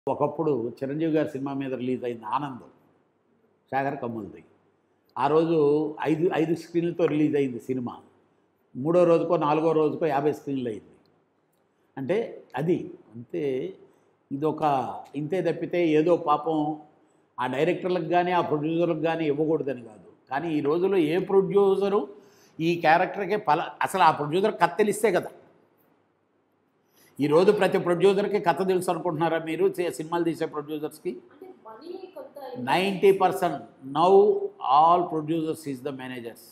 ఒకప్పుడు చిరంజీవి గారి సినిమా మీద రిలీజ్ అయింది ఆనందం సాగర్ కమ్ములది ఆ రోజు ఐదు ఐదు స్క్రీన్లతో రిలీజ్ అయింది సినిమా మూడో రోజుకో నాలుగో రోజుకో యాభై స్క్రీన్లు అయింది అంటే అది అంతే ఇదొక ఇంతే తప్పితే ఏదో పాపం ఆ డైరెక్టర్లకు కానీ ఆ ప్రొడ్యూసర్లకు కానీ ఇవ్వకూడదని కాదు కానీ ఈ రోజుల్లో ఏ ప్రొడ్యూసరు ఈ క్యారెక్టర్కి పల అసలు ఆ ప్రొడ్యూసర్ కథ తెలిస్తే కదా ఈరోజు ప్రతి ప్రొడ్యూసర్కి కథ తెలుసు అనుకుంటున్నారా మీరు చే- సినిమాలు తీసే ప్రొడ్యూసర్స్కి అంటే మనీ కొంత ninety percent now all producers is the managers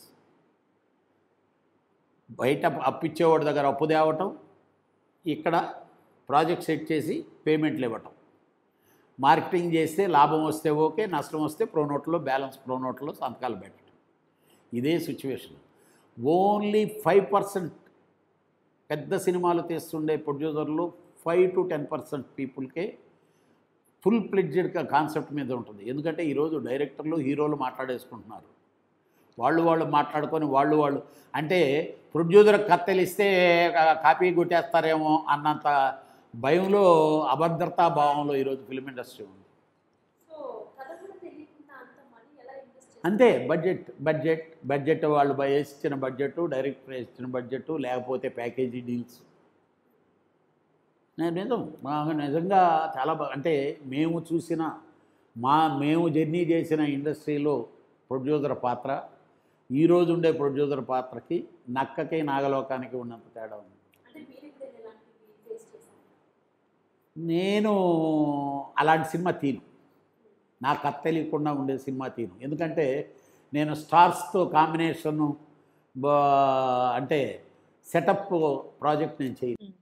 బయట అప్పిచ్చేవాడి దగ్గర అప్పు తేవటం ఇక్కడ ప్రాజెక్ట్ సెట్ చేసి పేమెంట్లు ఇవ్వటం మార్కెటింగ్ చేస్తే లాభం వస్తే ఓకే నష్టం వస్తే ప్రోనోట్లో బ్యాలెన్స్ ప్రోనోట్లో సంతకాలు పెట్టడం ఇదే సిచ్యువేషన్ ఓన్లీ ఫైవ్ పర్సెంట్ పెద్ద సినిమాలు తీస్తుండే ప్రొడ్యూసర్లు ఫైవ్ టు టెన్ పర్సెంట్ పీపుల్కే ఫుల్ ప్లెడ్జెడ్ కాన్సెప్ట్ మీద ఉంటుంది ఎందుకంటే ఈరోజు డైరెక్టర్లు హీరోలు మాట్లాడేసుకుంటున్నారు వాళ్ళు వాళ్ళు మాట్లాడుకొని వాళ్ళు వాళ్ళు అంటే ప్రొడ్యూసర్ కథ తెలిస్తే కా- కాపీ కొట్టేస్తారేమో అన్నంత భయంలో అభద్రతా భావంలో ఈరోజు ఫిలిం ఇండస్ట్రీ ఉంది సో కథ కూడా తెలియకుండా అంత మనీ ఎలా ఇన్వెస్ట్ అంతే బడ్జెట్ బడ్జెట్ బడ్జెట్ వాళ్ళు బ- వేసిచ్చిన బడ్జెట్ డైరెక్టర్ వేసిన బడ్జెట్ లేకపోతే ప్యాకేజీ డీల్స్ నేను నిజం మాకు నిజంగా చాలా బా అంటే మేము చూసిన మా మేము జర్నీ చేసిన ఇండస్ట్రీలో ప్రొడ్యూసర్ పాత్ర ఈరోజు ఉండే ప్రొడ్యూసర్ పాత్రకి నక్కకి నాగలోకానికి ఉన్నంత తేడా ఉంది అంటే మీరు ఇప్పుడు ఎలాంటివి ఫేస్ చేశారు నేను అలాంటి సినిమా తీను నా కథ తెలియకుండా ఉండే సినిమా తీను ఎందుకంటే నేను స్టార్స్తో కాంబినేషను అంటే సెటప్ ప్రాజెక్ట్ నేను చేయను